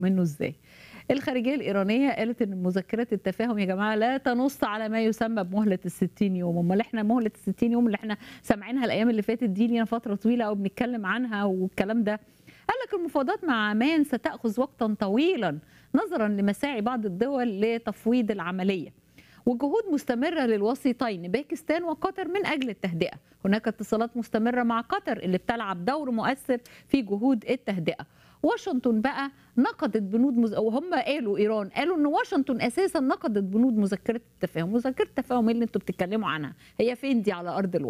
منه ازاي الخارجيه الايرانيه قالت ان مذكرات التفاهم يا جماعه لا تنص على ما يسمى بمهله ال 60 يوم امال احنا مهله ال 60 يوم اللي احنا سامعينها الايام اللي فاتت دي لينا فتره طويله او بنتكلم عنها والكلام ده قال لك المفاوضات مع عمان ستاخذ وقتا طويلا نظرا لمساعي بعض الدول لتفويض العمليه وجهود مستمرة للوسيطين باكستان وقطر من أجل التهدئة هناك اتصالات مستمرة مع قطر اللي بتلعب دور مؤثر في جهود التهدئة واشنطن بقى نقدت بنود مز... وهم قالوا ايران قالوا ان واشنطن اساسا نقدت بنود مذكره التفاهم مذكره التفاهم اللي انتوا بتتكلموا عنها هي فين دي على ارض الواقع